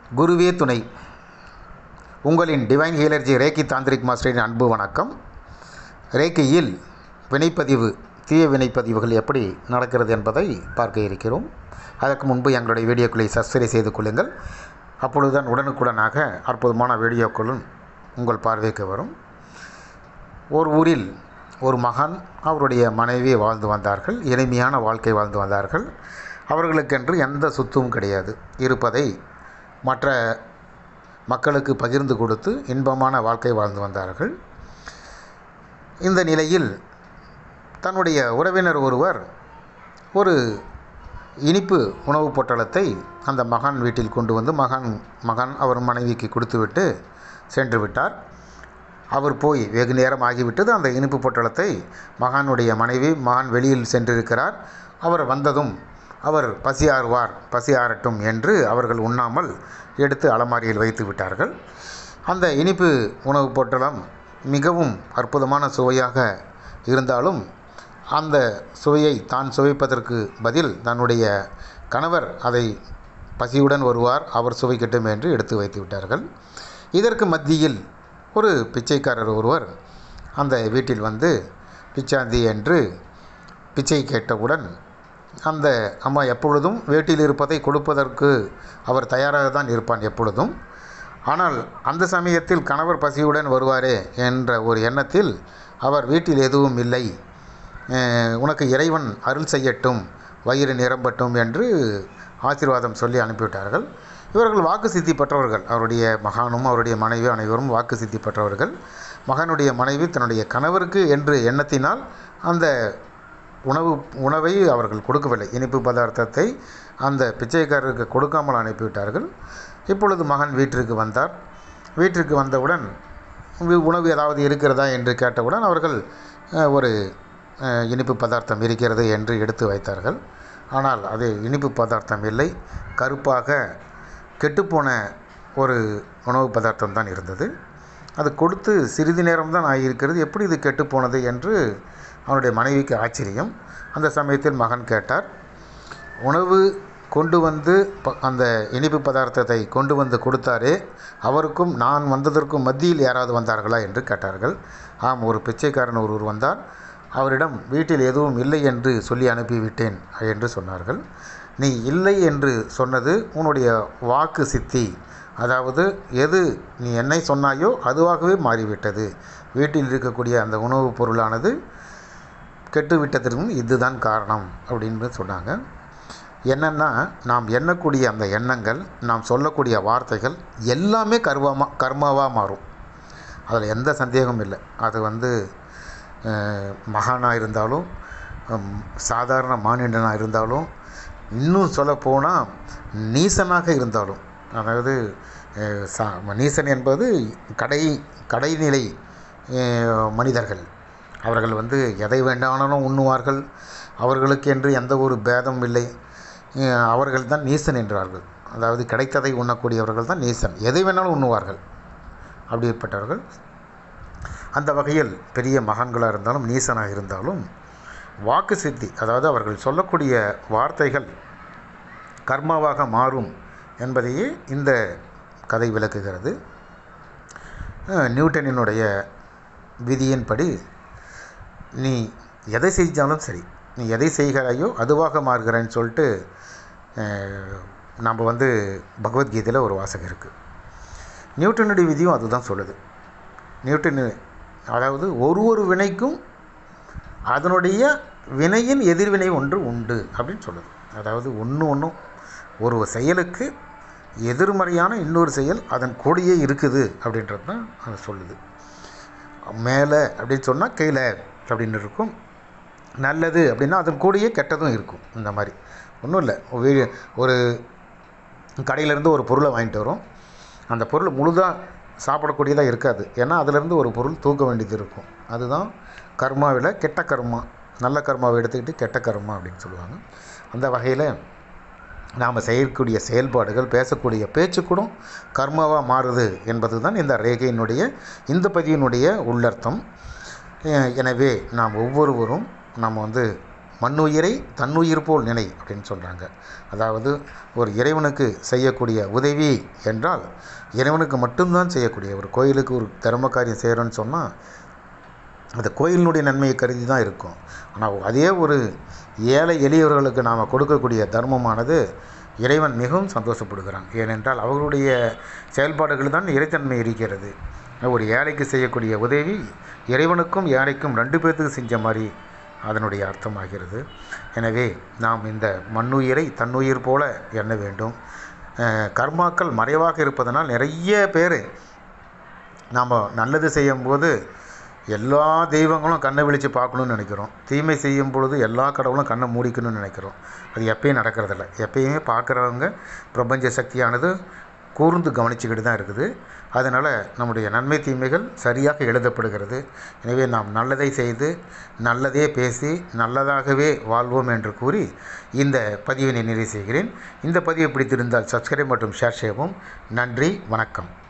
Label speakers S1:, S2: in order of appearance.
S1: குருவே துணை உங்களின் டிவைன் ஹீலர்ஜி ரேக்கி தாந்திரிக் மாஸ்டரின் அன்பு வணக்கம் ரேக்கியில் வினைப்பதிவு தீய வினைப்பதிவுகள் எப்படி நடக்கிறது என்பதை பார்க்க இருக்கிறோம் அதற்கு முன்பு எங்களுடைய வீடியோக்களை சப்ஸ்கிரைப் செய்து கொள்ளுங்கள் அப்பொழுதுதான் உடனுக்குடனாக அற்புதமான வீடியோக்களும் உங்கள் பார்வைக்கு வரும் ஒரு ஊரில் ஒரு மகான் அவருடைய மனைவி வாழ்ந்து வந்தார்கள் எளிமையான வாழ்க்கை வாழ்ந்து வந்தார்கள் அவர்களுக்கென்று எந்த சொத்தும் கிடையாது இருப்பதை மற்ற மக்களுக்கு பகிர்ந்து கொடுத்து இன்பமான வாழ்க்கை வாழ்ந்து வந்தார்கள் இந்த நிலையில் தன்னுடைய உறவினர் ஒருவர் ஒரு இனிப்பு உணவுப் பொட்டலத்தை அந்த மகான் வீட்டில் கொண்டு வந்து மகான் மகான் அவர் மனைவிக்கு கொடுத்துவிட்டு சென்று விட்டார் அவர் போய் வெகு நேரம் ஆகிவிட்டது அந்த இனிப்பு பொட்டலத்தை மகானுடைய மனைவி மகான் வெளியில் சென்றிருக்கிறார் அவர் வந்ததும் அவர் பசி ஆறுவார் பசி ஆறட்டும் என்று அவர்கள் உண்ணாமல் எடுத்து அலமாரியில் வைத்து விட்டார்கள் அந்த இனிப்பு உணவுப் பொட்டலம் மிகவும் அற்புதமான சுவையாக இருந்தாலும் அந்த சுவையை தான் சுவைப்பதற்கு பதில் தன்னுடைய கணவர் அதை பசியுடன் வருவார் அவர் சுவைக்கட்டும் என்று எடுத்து வைத்து விட்டார்கள் இதற்கு மத்தியில் ஒரு பிச்சைக்காரர் ஒருவர் அந்த வீட்டில் வந்து பிச்சாந்தி என்று பிச்சை கேட்டவுடன் அந்த அம்மா எப்பொழுதும் வீட்டில் இருப்பதை கொடுப்பதற்கு அவர் தயாராக தான் இருப்பான் எப்பொழுதும் ஆனால் அந்த சமயத்தில் கணவர் பசியுடன் வருவாரே என்ற ஒரு எண்ணத்தில் அவர் வீட்டில் எதுவும் இல்லை உனக்கு இறைவன் அருள் செய்யட்டும் வயிறு நிரம்பட்டும் என்று ஆசீர்வாதம் சொல்லி அனுப்பிவிட்டார்கள் இவர்கள் வாக்கு சித்தி பெற்றவர்கள் அவருடைய மகானும் அவருடைய மனைவி அனைவரும் வாக்கு சித்தி பெற்றவர்கள் மகனுடைய மனைவி தன்னுடைய கணவருக்கு என்று எண்ணத்தினால் அந்த உணவு உணவை அவர்கள் கொடுக்கவில்லை இனிப்பு பதார்த்தத்தை அந்த பிச்சைக்காரருக்கு கொடுக்காமல் அனுப்பிவிட்டார்கள் இப்பொழுது மகன் வீட்டிற்கு வந்தார் வீட்டிற்கு வந்தவுடன் உணவு ஏதாவது இருக்கிறதா என்று கேட்டவுடன் அவர்கள் ஒரு இனிப்பு பதார்த்தம் இருக்கிறது என்று எடுத்து வைத்தார்கள் ஆனால் அது இனிப்பு பதார்த்தம் இல்லை கருப்பாக கெட்டுப்போன ஒரு உணவு பதார்த்தம் தான் இருந்தது அது கொடுத்து சிறிது நேரம் தான் ஆகியிருக்கிறது எப்படி இது கெட்டுப்போனது என்று அவனுடைய மனைவிக்கு ஆச்சரியம் அந்த சமயத்தில் மகன் கேட்டார் உணவு கொண்டு வந்து அந்த இனிப்பு பதார்த்தத்தை கொண்டு வந்து கொடுத்தாரே அவருக்கும் நான் வந்ததற்கும் மத்தியில் யாராவது வந்தார்களா என்று கேட்டார்கள் ஆம் ஒரு பிச்சைக்காரன் ஒருவர் வந்தார் அவரிடம் வீட்டில் எதுவும் இல்லை என்று சொல்லி அனுப்பிவிட்டேன் என்று சொன்னார்கள் நீ இல்லை என்று சொன்னது உன்னுடைய வாக்கு சித்தி அதாவது எது நீ என்னை சொன்னாயோ அதுவாகவே மாறிவிட்டது வீட்டில் இருக்கக்கூடிய அந்த உணவுப் பொருளானது கெட்டுவிட்டதற்கும் இதுதான் காரணம் அப்படின்னு சொன்னாங்க என்னென்னா நாம் எண்ணக்கூடிய அந்த எண்ணங்கள் நாம் சொல்லக்கூடிய வார்த்தைகள் எல்லாமே கர்வமாக கர்மாவாக மாறும் அதில் எந்த சந்தேகமும் இல்லை அது வந்து மகானாக இருந்தாலும் சாதாரண மானிடனாக இருந்தாலும் இன்னும் சொல்லப்போனால் நீசனாக இருந்தாலும் அதாவது சா நீசன் என்பது கடை கடைநிலை மனிதர்கள் அவர்கள் வந்து எதை வேண்டானாலும் உண்ணுவார்கள் அவர்களுக்கு என்று எந்த ஒரு பேதம் இல்லை அவர்கள் தான் நீசன் என்றார்கள் அதாவது கிடைத்ததை உண்ணக்கூடியவர்கள் தான் நீசன் எதை வேணாலும் உண்ணுவார்கள் அப்படிப்பட்டவர்கள் அந்த வகையில் பெரிய மகான்களாக இருந்தாலும் நீசனாக இருந்தாலும் வாக்கு சித்தி அதாவது அவர்கள் சொல்லக்கூடிய வார்த்தைகள் கர்மாவாக மாறும் என்பதையே இந்த கதை விளக்குகிறது நியூட்டனினுடைய விதியின்படி நீ எதை செஞ்சாலும் சரி நீ எதை செய்கிறாயோ அதுவாக மாறுகிறேன்னு சொல்லிட்டு நம்ம வந்து பகவத்கீதையில் ஒரு வாசகம் இருக்குது நியூட்டனுடைய விதியும் அதுதான் சொல்லுது நியூட்டன் அதாவது ஒரு ஒரு வினைக்கும் அதனுடைய வினையின் எதிர்வினை ஒன்று உண்டு அப்படின்னு சொல்லுது அதாவது ஒன்று ஒன்றும் ஒரு செயலுக்கு எதிர்மறையான இன்னொரு செயல் அதன் கூடயே இருக்குது அப்படின்றது தான் அது சொல்லுது மேலே அப்படின்னு சொன்னால் கீழே அப்படின்னு இருக்கும் நல்லது அப்படின்னா அதன் கூடயே கெட்டதும் இருக்கும் இந்த மாதிரி ஒன்றும் இல்லை ஒரு கடையிலேருந்து ஒரு பொருளை வாங்கிட்டு வரோம் அந்த பொருள் முழுதாக சாப்பிடக்கூடியதாக இருக்காது ஏன்னா அதிலேருந்து ஒரு பொருள் தூக்க வேண்டியது இருக்கும் அதுதான் கர்மாவில் கெட்ட கர்மா நல்ல கர்மாவை எடுத்துக்கிட்டு கெட்ட கர்மா அப்படின்னு சொல்லுவாங்க அந்த வகையில் நாம் செய்யக்கூடிய செயல்பாடுகள் பேசக்கூடிய பேச்சு கூட கர்மாவாக மாறுது என்பது தான் இந்த ரேகையினுடைய இந்த பதிவினுடைய உள்ளர்த்தம் எனவே நாம் ஒவ்வொருவரும் நம்ம வந்து மண்ணுயிரை தன்னுயிர் போல் நினை அப்படின்னு சொல்கிறாங்க அதாவது ஒரு இறைவனுக்கு செய்யக்கூடிய உதவி என்றால் இறைவனுக்கு மட்டும்தான் செய்யக்கூடிய ஒரு கோயிலுக்கு ஒரு தர்ம காரியம் செய்கிறோன்னு சொன்னால் அந்த கோயிலினுடைய நன்மையை கருதி தான் இருக்கும் ஆனால் அதே ஒரு ஏழை எளியவர்களுக்கு நாம் கொடுக்கக்கூடிய தர்மமானது இறைவன் மிகவும் சந்தோஷப்படுகிறான் ஏனென்றால் அவர்களுடைய செயல்பாடுகள் தான் இறைத்தன்மை இருக்கிறது ஒரு ஏழைக்கு செய்யக்கூடிய உதவி இறைவனுக்கும் ஏழைக்கும் ரெண்டு பேர்த்துக்கு செஞ்ச மாதிரி அதனுடைய அர்த்தமாகிறது எனவே நாம் இந்த மண்ணுயிரை தன்னுயிர் போல எண்ண வேண்டும் அஹ் கர்மாக்கள் மறைவாக இருப்பதனால் நிறைய பேர் நாம் நல்லது செய்யும்போது எல்லா தெய்வங்களும் கண்ணை விழித்து பார்க்கணுன்னு நினைக்கிறோம் தீமை செய்யும் பொழுது எல்லா கடவுளும் கண்ணை மூடிக்கணும்னு நினைக்கிறோம் அது எப்பயும் நடக்கிறதில்ல எப்பயுமே பார்க்குறவங்க பிரபஞ்ச சக்தியானது கூர்ந்து கவனிச்சுக்கிட்டு தான் இருக்குது அதனால் நம்முடைய நன்மை தீமைகள் சரியாக எழுதப்படுகிறது எனவே நாம் நல்லதை செய்து நல்லதே பேசி நல்லதாகவே வாழ்வோம் என்று கூறி இந்த பதிவினை நிறைவு செய்கிறேன் இந்த பதிவு பிடித்திருந்தால் சப்ஸ்கிரைப் மற்றும் ஷேர் செய்யவும் நன்றி வணக்கம்